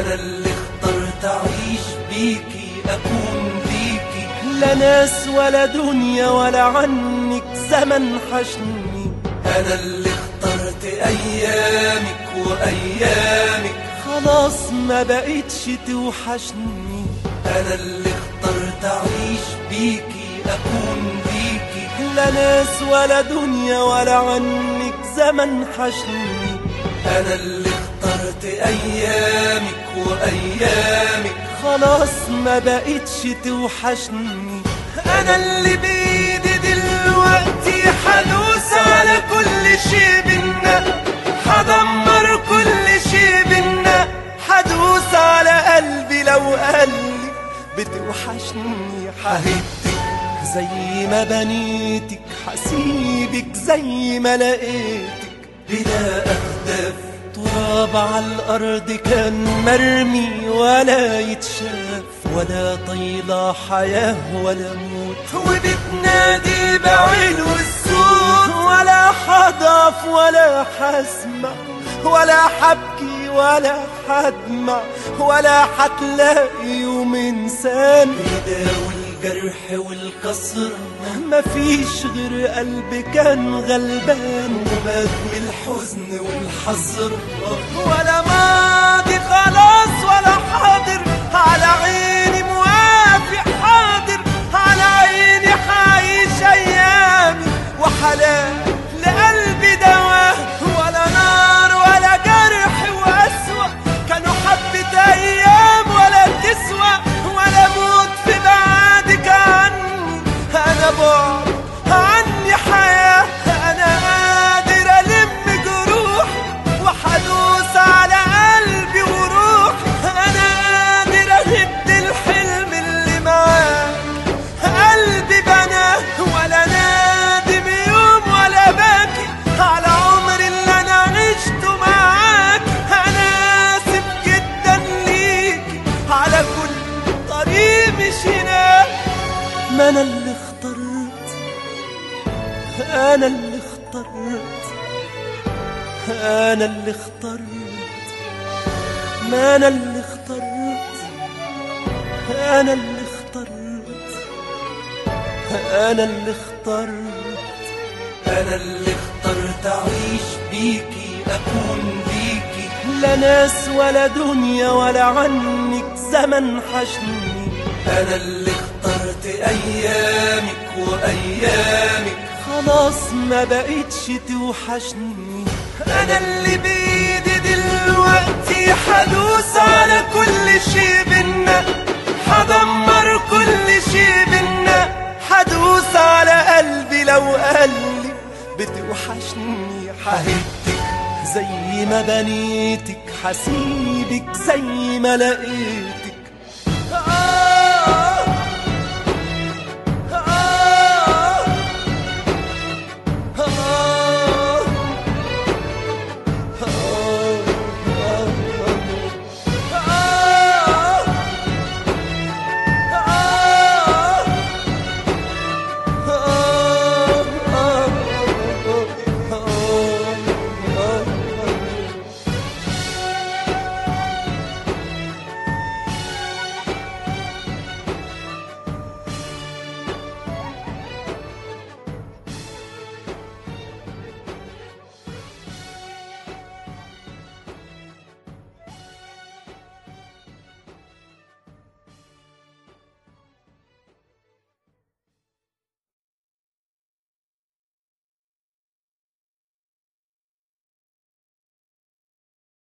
أنا اللي اخترت أعيش بيكي أكون بيكي لا ناس ولا دنيا ولا عنك زمن حشني أنا اللي اخترت أيامك وأيامك خلاص ما بقتش توحشني أنا اللي اخترت أعيش بيكي أكون بيكي لا ناس ولا دنيا ولا عنك زمن حشني أنا اللي اخترت أيامك وأيامك خلاص ما بقتش توحشني انا اللي بايدي دلوقتي حدوس على كل شي بينا حدمر كل شي بينا حدوس على قلبي لو قلبي بتوحشني حهدتك زي ما بنيتك حسيبك زي ما لقيتك بلا أهداف تراب على الأرض كان مرمي ولا يتشاف ولا طيلة حياة ولا موت وبتنادي بعلو الصوت ولا حضف ولا حسمع ولا حبكي ولا حدمع ولا حتلاقي يوم إنسان يداوي الجرح والكسر مفيش غير قلب كان غلبان ومات من الحزن والحسر ولا ماضي خلاص ولا حاضر على عيني موافق حاضر على عيني حعيش ايامي وحلال لقلبي دواء ولا نار ولا جرح واسوأ كانوا حبة ايام ولا تسوى ولا موت في بعدك عني انا بعد عني حياة انا قادر الم جروح وحدوس على قلبي وروح انا قادر اهد الحلم اللي معاك قلبي بناه ولا نادم يوم ولا باكي على عمري اللي انا عشته معاك انا اسف جدا ليكي على كل طريق مشيناه ما انا اللي اخترت انا اللي اخترت انا اللي اخترت ما انا اللي اخترت انا اللي اخترت انا اللي اخترت أنا اللي اخترت أعيش بيكي أكون بيكي لا ناس ولا دنيا ولا عنك زمن حشني أنا اللي اخترت أيامك وأيامك خلاص ما بقتش توحشني انا اللي بايدي دلوقتي حدوس على كل شي بينا حدمر كل شي بينا حدوس على قلبي لو قلبي بتوحشني حهدتك زي ما بنيتك حسيبك زي ما لقيتك